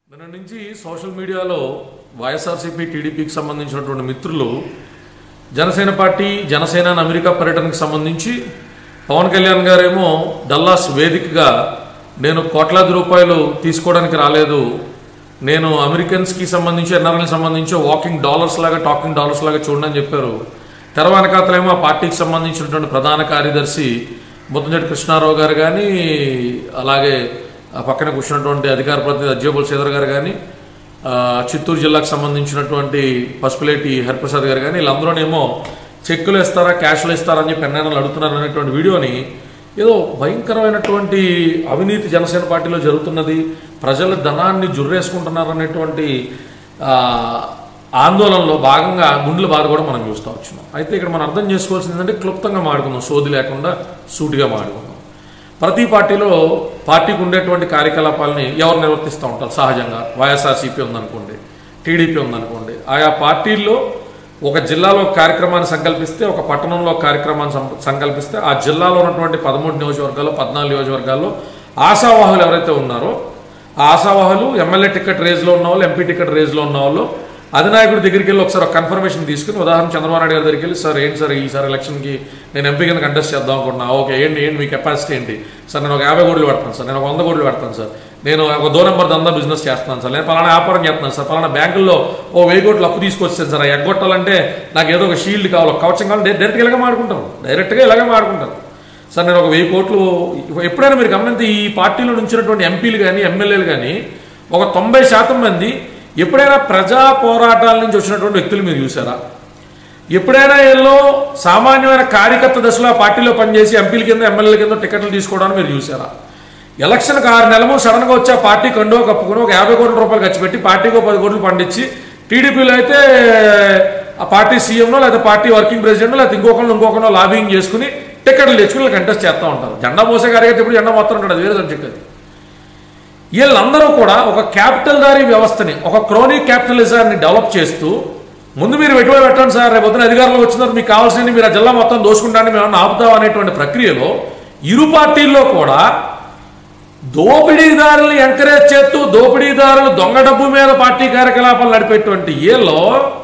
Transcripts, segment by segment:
నిన్న నుంచి సోషల్ మీడియాలో వైఎస్ఆర్సీపీ టీడీపీకి సంబంధించినటువంటి మిత్రులు జనసేన పార్టీ జనసేన అమెరికా పర్యటనకు సంబంధించి పవన్ కళ్యాణ్ గారేమో డల్లాస్ వేదికగా నేను కోట్లాది రూపాయలు తీసుకోవడానికి రాలేదు నేను అమెరికన్స్కి సంబంధించి ఎన్ఆర్ఎల్కి సంబంధించి వాకింగ్ డాలర్స్ లాగా టాకింగ్ డాలర్స్ లాగా చూడండి అని చెప్పారు తెర వెనకాతలేమో ఆ పార్టీకి సంబంధించినటువంటి ప్రధాన కార్యదర్శి ముత్తంజటి కృష్ణారావు గారు కానీ అలాగే ఆ పక్కన కూర్చున్నటువంటి అధికార ప్రతినిధి అజ్జేబుల్ శ్రీధర్ గారు కానీ ఆ, చిత్తూరు జిల్లాకు సంబంధించినటువంటి పసుపులేటి హరిప్రసాద్ గారు కానీ వీళ్ళందరూనేమో చెక్కులు ఇస్తారా క్యాష్లు ఇస్తారా అని చెప్పి ఎన్నైనా అడుగుతున్నారు అనేటువంటి వీడియోని ఏదో భయంకరమైనటువంటి అవినీతి జనసేన పార్టీలో జరుగుతున్నది ప్రజల ధనాన్ని జుర్రేసుకుంటున్నారు అనేటువంటి ఆ, ఆందోళనలో భాగంగా గుండెల బాధ కూడా మనం చూస్తూ వచ్చినాం అయితే ఇక్కడ మనం అర్థం చేసుకోవాల్సింది ఏంటంటే క్లుప్తంగా మాడుకుందాం సోది లేకుండా సూటిగా మాడుకుందాం ప్రతి పార్టీలో పార్టీకి ఉండేటువంటి కార్యకలాపాలని ఎవరు నిర్వర్తిస్తూ ఉంటారు సహజంగా వైఎస్ఆర్సీపీ ఉందనుకోండి టీడీపీ ఉందనుకోండి ఆయా పార్టీల్లో ఒక జిల్లాలో ఒక కార్యక్రమాన్ని సంకల్పిస్తే ఒక పట్టణంలో ఒక కార్యక్రమాన్ని సం- సంకల్పిస్తే ఆ జిల్లాలో ఉన్నటువంటి పదమూడు నియోజకవర్గాల్లో పద్నాలుగు నియోజకవర్గాల్లో ఆశావాహులు ఎవరైతే ఉన్నారో ఆ ఆశావాహులు ఎమ్మెల్యే టికెట్ రేజ్లో ఉన్న వాళ్ళు ఎంపీ టికెట్ రేజ్లో ఉన్న వాళ్ళు అధినాయకుడి దగ్గరికి వెళ్ళి ఒకసారి ఒక కన్ఫర్మేషన్ తీసుకుని ఉదాహరణ చంద్రబాబు నాయుడు గారి దగ్గరికి వెళ్ళి సార్ ఏంటి సార్ ఈసారి ఎలక్షన్కి నేను ఎంపీ కింద కంటెస్ట్ చేద్దాం అనుకుంటున్నా ఓకే ఏంటి ఏంటి మీ కెపాసిటీ ఏంటి సార్ నేను ఒక యాభై కోట్లు పెడతాను సార్ నేను ఒక వంద కోట్లు పెడతాను సార్ నేను ఒక దో నెంబర్ దందా బిజినెస్ చేస్తున్నాను సార్ నేను పలానా వ్యాపారం చేస్తున్నాను సార్ పలానా బ్యాంకుల్లో ఓ వెయ్యి కోట్లు అప్పు తీసుకొచ్చాను సార్ ఆ ఎగ్గొట్టాలంటే నాకు ఏదో ఒక షీల్డ్ కావాలి ఒక కవచం కావాలి డైరెక్ట్గా ఇలాగే మాడుకుంటారు డైరెక్ట్గా ఇలాగే మాడుకుంటారు సార్ నేను ఒక వెయ్యి కోట్లు ఎప్పుడైనా మీరు గమనించి ఈ పార్టీలో నుంచినటువంటి ఎంపీలు కానీ ఎమ్మెల్యేలు కానీ ఒక తొంభై శాతం మంది ఎప్పుడైనా ప్రజా పోరాటాల నుంచి వచ్చినటువంటి వ్యక్తులు మీరు చూసారా ఎప్పుడైనా వీళ్ళు సామాన్యమైన కార్యకర్త దశలో ఆ పార్టీలో పనిచేసి ఎంపీల కింద ఎమ్మెల్యేల కింద టికెట్లు తీసుకోవడానికి మీరు చూసారా ఎలక్షన్కి ఆరు నెలలు సడన్గా వచ్చి ఆ పార్టీ కండో కప్పుకుని ఒక యాభై కోట్ల రూపాయలు ఖర్చు పెట్టి పార్టీకి పది కోట్లు పండించి టీడీపీలో అయితే ఆ పార్టీ సీఎంనో లేదా పార్టీ వర్కింగ్ ప్రెసిడెంట్ లేదా ఇంకొకరిని ఇంకొకరినో లాబింగ్ చేసుకుని టికెట్లు తెచ్చుకుని కంటెస్ట్ చేస్తూ ఉంటారు జెండా మోసే కార్యకర్త ఇప్పుడు జెండా మొత్తం ఉంటాడు అది వేరే సబ్జెక్ట్ అది వీళ్ళందరూ కూడా ఒక క్యాపిటల్ దారీ వ్యవస్థని ఒక క్రోనిక్ క్యాపిటలిజాన్ని డెవలప్ చేస్తూ ముందు మీరు పెట్టుబడి పెట్టండి సార్ రేపు పొద్దున అధికారంలో వచ్చిన తర్వాత మీకు కావాల్సింది మీరు ఆ జిల్లా మొత్తం దోసుకుంటానని మేము ఏమన్నా ఆపుతాం అనేటువంటి ప్రక్రియలో ఇరు పార్టీల్లో కూడా దోపిడీదారులను ఎంకరేజ్ చేస్తూ దోపిడీదారులు దొంగ డబ్బు మీద పార్టీ కార్యకలాపాలు నడిపేటువంటి ఏలో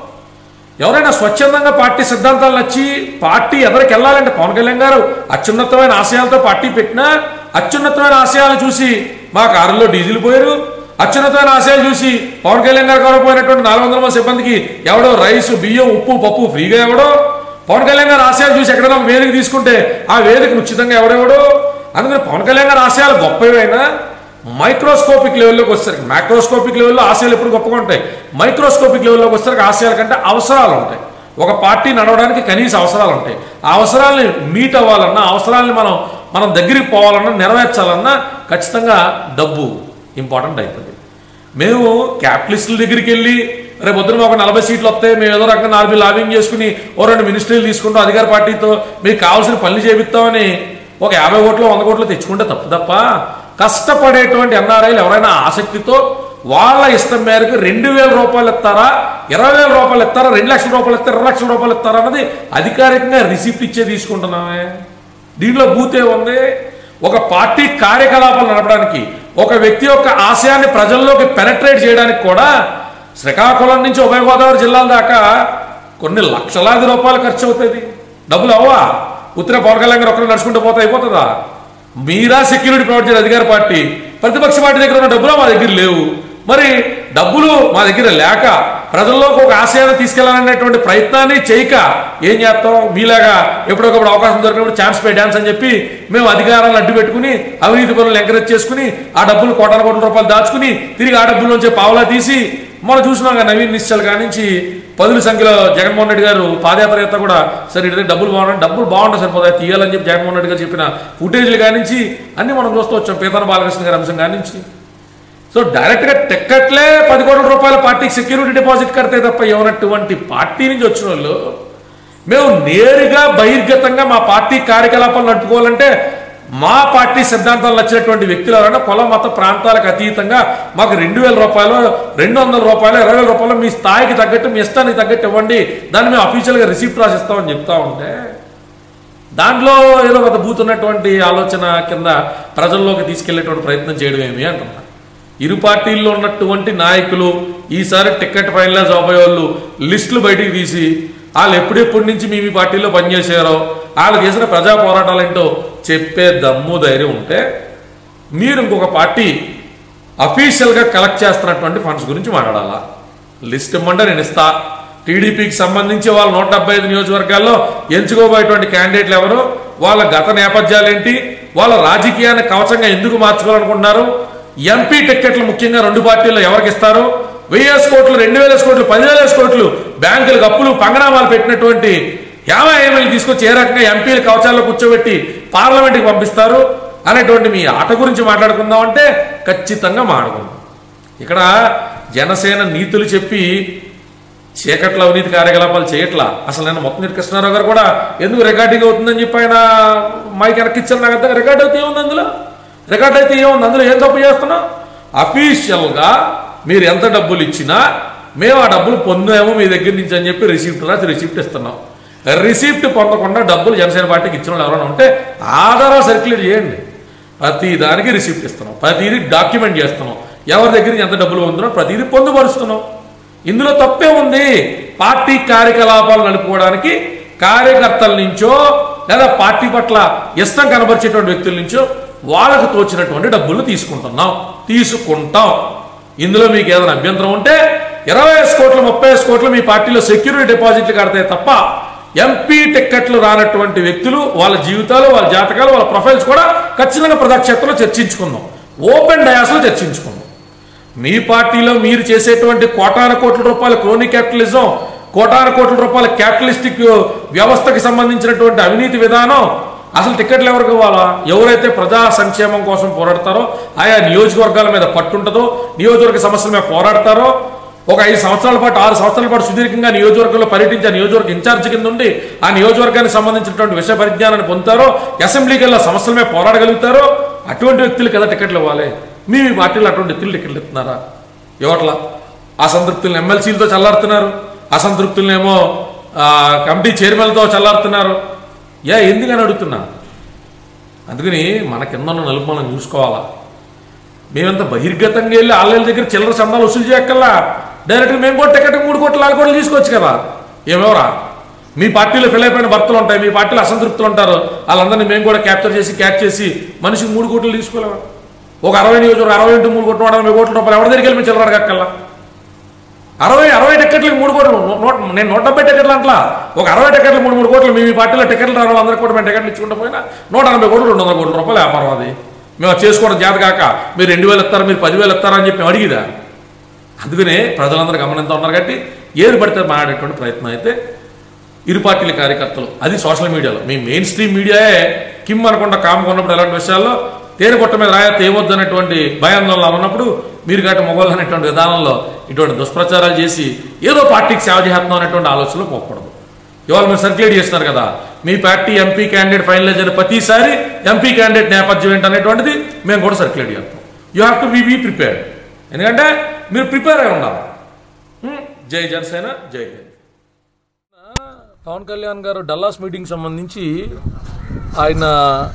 ఎవరైనా స్వచ్ఛందంగా పార్టీ సిద్ధాంతాలు నచ్చి పార్టీ ఎదరికి వెళ్ళాలంటే పవన్ కళ్యాణ్ గారు అత్యున్నతమైన ఆశయాలతో పార్టీ పెట్టినా అత్యున్నతమైన ఆశయాలు చూసి మా కారులో డీజిల్ పోయారు అత్యున్నతమైన ఆశయాలు చూసి పవన్ కళ్యాణ్ గారు కూడా పోయినటువంటి నాలుగు వందల మంది సిబ్బందికి ఎవడో రైసు బియ్యం ఉప్పు పప్పు ఫ్రీగా ఎవడో పవన్ కళ్యాణ్ గారు ఆశయాలు చూసి ఎక్కడైనా ఒక వేదిక తీసుకుంటే ఆ వేదికను ఉచితంగా ఎవడెవడో అందుకని పవన్ కళ్యాణ్ గారి ఆశయాలు గొప్పవైనా మైక్రోస్కోపిక్ లెవెల్లోకి వచ్చేసరికి మైక్రోస్కోపిక్ లెవెల్లో ఆశయాలు ఎప్పుడు గొప్పగా ఉంటాయి మైక్రోస్కోపిక్ లెవెల్లోకి వచ్చేసరికి ఆశయాల కంటే అవసరాలు ఉంటాయి ఒక పార్టీ నడవడానికి కనీస అవసరాలు ఉంటాయి ఆ అవసరాలని మీట్ అవ్వాలన్నా అవసరాలని మనం మనం దగ్గరికి పోవాలన్నా నెరవేర్చాలన్నా ఖచ్చితంగా డబ్బు ఇంపార్టెంట్ అవుతుంది మేము క్యాపిటలిస్టుల దగ్గరికి వెళ్ళి రేపు పొద్దున మాకు నలభై సీట్లు వస్తాయి మేము ఏదో రకంగా నాలుగు లాబింగ్ చేసుకుని ఓ రెండు మినిస్ట్రీలు తీసుకుంటాం అధికార పార్టీతో మీకు కావాల్సిన పనులు చేపిస్తామని ఒక యాభై కోట్లు వంద కోట్లు తెచ్చుకుంటే తప్పు తప్ప కష్టపడేటువంటి ఎన్ఆర్ఐలు ఎవరైనా ఆసక్తితో వాళ్ళ ఇష్టం మేరకు రెండు వేల రూపాయలు ఇస్తారా ఇరవై వేల రూపాయలు ఇస్తారా రెండు లక్షల రూపాయలు ఇస్తారా ఇరవై లక్షల రూపాయలు ఇస్తారా అన్నది అధికారికంగా రిసిప్ట్ ఇచ్చే తీసుకుంటున్నామే దీంట్లో బూతే ఉంది ఒక పార్టీ కార్యకలాపాలు నడపడానికి ఒక వ్యక్తి యొక్క ఆశయాన్ని ప్రజల్లోకి పెనట్రేట్ చేయడానికి కూడా శ్రీకాకుళం నుంచి ఉభయ గోదావరి జిల్లాల దాకా కొన్ని లక్షలాది రూపాయలు ఖర్చు అవుతుంది డబ్బులు అవ్వా ఉత్తర పవన్ కళ్యాణ్ గారు ఒక్కరు నడుచుకుంటూ పోతే అయిపోతుందా మీరా సెక్యూరిటీ ప్రొవైడ్ చేయాలి అధికార పార్టీ ప్రతిపక్ష పార్టీ దగ్గర ఉన్న డబ్బులు మా దగ్గర లేవు మరి డబ్బులు మా దగ్గర లేక ప్రజల్లోకి ఒక ఆశయాన్ని తీసుకెళ్లాలనేటువంటి ప్రయత్నాన్ని చేయక ఏం చేస్తాం మీలాగా ఎప్పుడొకప్పుడు అవకాశం దొరికినప్పుడు ఛాన్స్ పే డాన్స్ అని చెప్పి మేము అధికారాలను అడ్డు పెట్టుకుని అవినీతి పనులు ఎంకరేజ్ చేసుకుని ఆ డబ్బులు కోటాల కోట్ల రూపాయలు దాచుకుని తిరిగి ఆ డబ్బుల నుంచి పావలా తీసి మనం చూసినాం కదా నవీన్ నిశ్చల్ కానించి పదుల సంఖ్యలో జగన్మోహన్ రెడ్డి గారు పాదయాత్ర చేత కూడా సరే ఇటు డబ్బులు బాగుంటాయి డబ్బులు బాగుంటాయి సరిపోతాయి తీయాలని చెప్పి జగన్మోహన్ రెడ్డి గారు చెప్పిన ఫుటేజ్లు కానించి అన్ని మనం చూస్తూ వచ్చాం పీతన బాలకృష్ణ గారి అంశం కానించి సో డైరెక్ట్గా టిక్కెట్లే పది కోట్ల రూపాయల పార్టీకి సెక్యూరిటీ డిపాజిట్ కడితే తప్ప ఎవనటువంటి పార్టీ నుంచి వచ్చిన వాళ్ళు మేము నేరుగా బహిర్గతంగా మా పార్టీ కార్యకలాపాలు నడుపుకోవాలంటే మా పార్టీ సిద్ధాంతాలు నచ్చినటువంటి వ్యక్తులు ఎవరైనా కుల మత ప్రాంతాలకు అతీతంగా మాకు రెండు వేల రూపాయలు రెండు వందల రూపాయలు ఇరవై వేల రూపాయలు మీ స్థాయికి తగ్గట్టు మీ ఇష్టానికి తగ్గట్టు ఇవ్వండి దాన్ని మేము అఫీషియల్గా రిసీప్ట్ రాసిస్తామని చెప్తా ఉంటే దాంట్లో ఏదో ఒక బూతున్నటువంటి ఆలోచన కింద ప్రజల్లోకి తీసుకెళ్లేటువంటి ప్రయత్నం చేయడం ఏమి అంటున్నా ఇరు పార్టీల్లో ఉన్నటువంటి నాయకులు ఈసారి టికెట్ ఫైనలైజ్ అవబోయే వాళ్ళు లిస్టులు బయటికి తీసి వాళ్ళు ఎప్పుడెప్పటి నుంచి మీ మీ పార్టీలో పనిచేశారో వాళ్ళు చేసిన ప్రజా పోరాటాలు ఏంటో చెప్పే దమ్ము ధైర్యం ఉంటే మీరు ఇంకొక పార్టీ అఫీషియల్గా కలెక్ట్ చేస్తున్నటువంటి ఫండ్స్ గురించి మాట్లాడాలా లిస్ట్ ఇమ్మంటే నేను ఇస్తా టీడీపీకి సంబంధించి వాళ్ళ నూట డెబ్బై ఐదు నియోజకవర్గాల్లో ఎంచుకోబోయేటువంటి క్యాండిడేట్లు ఎవరు వాళ్ళ గత నేపథ్యాలు ఏంటి వాళ్ళ రాజకీయాన్ని కవచంగా ఎందుకు మార్చుకోవాలనుకుంటున్నారు ఎంపీ టిక్కెట్లు ముఖ్యంగా రెండు పార్టీల్లో ఎవరికి ఇస్తారు వెయ్యేసి కోట్లు రెండు వేల కోట్లు పదివేల కోట్లు బ్యాంకులకు అప్పులు పంగనామాలు పెట్టినటువంటి యాభై ఏమైలు తీసుకొచ్చి ఏ రకంగా ఎంపీలు కవచాల్లో కూర్చోబెట్టి పార్లమెంట్కి పంపిస్తారు అనేటువంటి మీ ఆట గురించి మాట్లాడుకుందాం అంటే ఖచ్చితంగా మాట్లాడుకుందాం ఇక్కడ జనసేన నీతులు చెప్పి చీకట్ల అవినీతి కార్యకలాపాలు చేయట్లా అసలు నేను మొత్తం కృష్ణారావు గారు కూడా ఎందుకు రికార్డింగ్ అవుతుందని చెప్పి ఆయన మైక్ వెనక్కి ఇచ్చారు నాకు అంతా రికార్డ్ అయితే ఏముంది అందులో రికార్డ్ అయితే ఏముంది అందులో ఏం తప్పు చేస్తున్నాం అఫీషియల్గా మీరు ఎంత డబ్బులు ఇచ్చినా మేము ఆ డబ్బులు పొందాము మీ దగ్గర నుంచి అని చెప్పి రిసిప్ట్ రాసి రిసిప్ట్ ఇస్తున్నాం రిసిప్ట్ పొందకుండా డబ్బులు జనసేన పార్టీకి ఇచ్చిన వాళ్ళు ఎవరైనా ఉంటే ఆధారాలు సర్క్యులేట్ చేయండి ప్రతి దానికి రిసిప్ట్ ఇస్తున్నాం ప్రతిదీ డాక్యుమెంట్ చేస్తున్నాం ఎవరి దగ్గర నుంచి ఎంత డబ్బులు పొందుతున్నాం ప్రతిదీ పొందుపరుస్తున్నాం ఇందులో తప్పే ఉంది పార్టీ కార్యకలాపాలు నడుపుకోవడానికి కార్యకర్తల నుంచో లేదా పార్టీ పట్ల ఇష్టం కనబరిచేటువంటి వ్యక్తుల నుంచో వాళ్ళకు తోచినటువంటి డబ్బులు తీసుకుంటున్నాం తీసుకుంటాం ఇందులో మీకు ఏదైనా అభ్యంతరం ఉంటే ఇరవై కోట్లు ముప్పై కోట్లు మీ పార్టీలో సెక్యూరిటీ డిపాజిట్లు కడతాయి తప్ప ఎంపీ టిక్కెట్లు రానటువంటి వ్యక్తులు వాళ్ళ జీవితాలు వాళ్ళ జాతకాలు వాళ్ళ ప్రొఫైల్స్ కూడా ఖచ్చితంగా ప్రజాక్షేత్రంలో చర్చించుకుందాం ఓపెన్ డయాస్లో చర్చించుకుందాం మీ పార్టీలో మీరు చేసేటువంటి కోటాన కోట్ల రూపాయల క్రోనీ క్యాపిటలిజం కోటాన కోట్ల రూపాయల క్యాపిటలిస్టిక్ వ్యవస్థకి సంబంధించినటువంటి అవినీతి విధానం అసలు టికెట్లు ఎవరికి ఇవ్వాలా ఎవరైతే ప్రజా సంక్షేమం కోసం పోరాడతారో ఆయా నియోజకవర్గాల మీద పట్టుంటుందో నియోజకవర్గ సమస్యల మీద పోరాడతారో ఒక ఐదు సంవత్సరాల పాటు ఆరు సంవత్సరాల పాటు సుదీర్ఘంగా నియోజకవర్గంలో పర్యటించి ఆ నియోజకవర్గ ఇన్ఛార్జ్ కింద ఉండి ఆ నియోజకవర్గానికి సంబంధించినటువంటి విషయ పరిజ్ఞానాన్ని పొందుతారో అసెంబ్లీకి వెళ్ళి ఆ సమస్యల మీద పోరాడగలుగుతారో అటువంటి వ్యక్తులు కదా టికెట్లు ఇవ్వాలి మీ మీ పార్టీలో అటువంటి వ్యక్తులు టికెట్లు ఇస్తున్నారా ఇవ్వట్లా అసంతృప్తులను ఎమ్మెల్సీలతో చల్లారుతున్నారు అసంతృప్తులనేమో ఆ, కమిటీ చైర్మన్లతో చల్లారుతున్నారు ఏ ఎందుకని అడుగుతున్నా అందుకని మన కింద ఉన్న నలుపు మనం చూసుకోవాలా మేమంత బహిర్గతంగా వెళ్ళి ఆళ్ళ దగ్గర చిల్లర చందాలు వసూలు చేయక్కల్లా డైరెక్ట్గా మేము కూడా టికెట్ మూడు కోట్లు నాలుగు కోట్లు తీసుకోవచ్చు కదా ఏమెవరా మీ పార్టీలో ఫిల్ అయిపోయిన భర్తలు ఉంటాయి మీ పార్టీలో అసంతృప్తులు ఉంటారు వాళ్ళందరినీ మేము కూడా క్యాప్చర్ చేసి క్యాచ్ చేసి మనిషికి మూడు కోట్లు తీసుకోలేము ఒక అరవై నియోజకవర్గం అరవై ఇంటూ మూడు కోట్లు అరవై కోట్ల రూపాయలు ఎవరి దగ్గరికి వెళ్ళి మేము చిల్లర అడగక్కల్లా అరవై అరవై టికెట్లకి మూడు కోట్లు నూ- నూట నేను నూట డెబ్బై టికెట్లు అంటలా ఒక అరవై టికెట్లు మూడు మూడు కోట్లు మీ మీ పార్టీలో టికెట్లు రావాలి అందరికీ కూడా మేము టికెట్లు ఇచ్చుకుంటూ పోయినా నూట ఎనభై కోట్లు రెండు వందల కోట్ల రూపాయలు వ్యాపారం అది మేము అది చేసుకోవడం చేత కాక మీరు రెండు వేలు ఇస్తారా మీరు పదివేలు ఇస్తారా అని చెప్పి మేము అడిగిదా అందుకనే ప్రజలందరూ గమనిస్తూ ఉన్నారు కాబట్టి ఏది పడితే మాట్లాడేటువంటి ప్రయత్నం అయితే ఇరు పార్టీల కార్యకర్తలు అది సోషల్ మీడియాలో మీ మెయిన్ స్ట్రీమ్ మీడియాయే కిమ్ అనకుండా కామ్ కొన్నప్పుడు ఎలాంటి విషయాల్లో తేనె కొట్ట మీద రాయ తేవద్దు అనేటువంటి భయాందోళనలు ఉన్నప్పుడు మీరు గట్ట మొగోళ్ళు అనేటువంటి విధానంలో ఇటువంటి దుష్ప్రచారాలు చేసి ఏదో పార్టీకి సేవ చేస్తున్నాం అనేటువంటి ఆలోచనలో పోకూడదు ఇవాళ మీరు సర్క్యులేట్ చేస్తున్నారు కదా మీ పార్టీ ఎంపీ క్యాండిడేట్ ఫైనలైజ్ అయిన ప్రతిసారి ఎంపీ క్యాండిడేట్ నేపథ్యం ఏంటనేటువంటిది మేము కూడా సర్క్యులేట్ చేస్తాం you have to be be prepared ఎందుకంటే మీరు ప్రిపేర్ అయి ఉండాలి హ్మ్. జై జనసేన జై హింద్ పవన్ కళ్యాణ్ గారు డల్లాస్ మీటింగ్ సంబంధించి ఆయన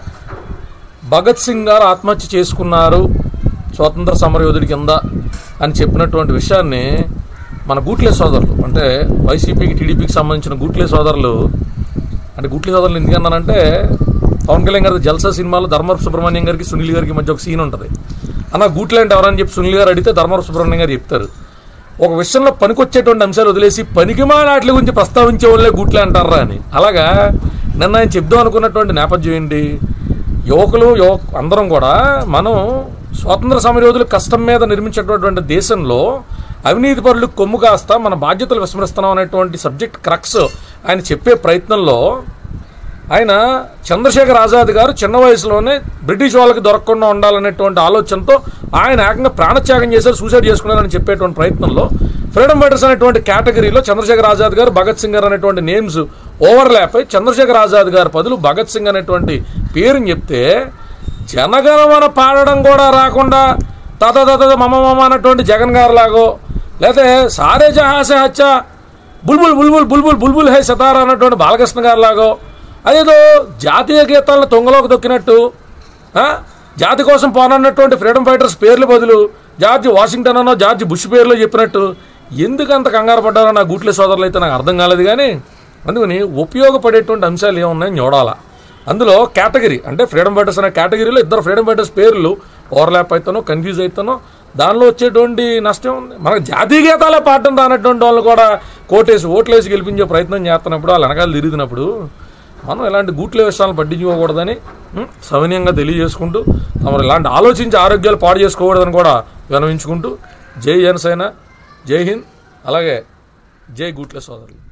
భగత్ సింగ్ గారు ఆత్మహత్య చేసుకున్నారు స్వాతంత్ర సమరయోధుడి కింద అని చెప్పినటువంటి విషయాన్ని మన గూట్లే సోదరులు అంటే వైసీపీకి టీడీపీకి సంబంధించిన గూట్లే సోదరులు అంటే గూట్లే సోదరులు ఎందుకన్నానంటే పవన్ కళ్యాణ్ గారి జల్సా సినిమాలో ధర్మవరపు సుబ్రహ్మణ్యం గారికి సునీల్ గారికి మధ్య ఒక సీన్ ఉంటుంది అన్న గూట్లే అంటే ఎవరని చెప్పి సునీల్ గారు అడిగితే ధర్మవరపు సుబ్రహ్మణ్యం గారు చెప్తారు ఒక విషయంలో పనికొచ్చేటువంటి అంశాలు వదిలేసి పనికిమాలాట్ల గురించి ప్రస్తావించే వాళ్ళే గూట్లే అంటారా అని అలాగా నిన్న ఆయన చెప్దాం అనుకున్నటువంటి నేపథ్యం ఏంటి యువకులు యువ అందరం కూడా మనం స్వాతంత్ర సమరయోధులు కష్టం మీద నిర్మించేటటువంటి దేశంలో అవినీతి పరులు కొమ్ము కాస్త మన బాధ్యతలు విస్మరిస్తున్నాం అనేటువంటి సబ్జెక్ట్ క్రక్స్ ఆయన చెప్పే ప్రయత్నంలో ఆయన చంద్రశేఖర్ ఆజాద్ గారు చిన్న వయసులోనే బ్రిటిష్ వాళ్ళకి దొరకకుండా ఉండాలనేటువంటి ఆలోచనతో ఆయన ఏకంగా ప్రాణత్యాగం చేశారు సూసైడ్ చేసుకున్నారని చెప్పేటువంటి ప్రయత్నంలో ఫ్రీడమ్ ఫైటర్స్ అనేటువంటి కేటగిరీలో చంద్రశేఖర్ ఆజాద్ గారు భగత్ సింగ్ గారు అనేటువంటి నేమ్స్ ఓవర్లాప్ అయి చంద్రశేఖర్ ఆజాద్ గారి బదులు భగత్ సింగ్ అనేటువంటి పేరుని చెప్తే జనగణమన పాడడం కూడా రాకుండా తత తత మమ మమ అన్నటువంటి జగన్ గారు లాగో లేకపోతే సారే జహాసే హచ్చ బుల్బుల్ బుల్బుల్ బుల్బుల్ బుల్బుల్ హై సతారా అన్నటువంటి బాలకృష్ణ గారు లాగో అదేదో జాతీయ గీతాలను తొంగలోకి దొక్కినట్టు ఆ? జాతి కోసం పోనన్నటువంటి ఫ్రీడమ్ ఫైటర్స్ పేర్లు బదులు జార్జ్ వాషింగ్టన్ అనో జార్జ్ బుష్ పేరులో చెప్పినట్టు ఎందుకు అంత కంగారు పడ్డారో నా గూట్లే సోదరులు అయితే నాకు అర్థం కాలేదు కానీ అందుకని ఉపయోగపడేటువంటి అంశాలు ఏమున్నాయని చూడాలా అందులో కేటగిరీ అంటే ఫ్రీడమ్ ఫైటర్స్ అనే కేటగిరీలో ఇద్దరు ఫ్రీడమ్ ఫైటర్స్ పేర్లు ఓవర్లాప్ అవుతానో కన్ఫ్యూజ్ అవుతానో దానిలో వచ్చేటువంటి నష్టం ఉంది మనకు జాతీయ గీతాలే పాడటం రానటువంటి వాళ్ళు కూడా కోటేసి ఓట్లేసి గెలిపించే ప్రయత్నం చేస్తున్నప్పుడు వాళ్ళు వెనకాల తిరుగుతున్నప్పుడు మనం ఇలాంటి గూట్ల విషయాలను పట్టించుకోకూడదని ఉం, సవినయంగా తెలియజేసుకుంటూ తమరు ఇలాంటి ఆలోచించి ఆరోగ్యాలు పాడు చేసుకోకూడదని కూడా వినవించుకుంటూ జై జనసేన జై హింద్ అలాగే జై గూట్ల సోదరులు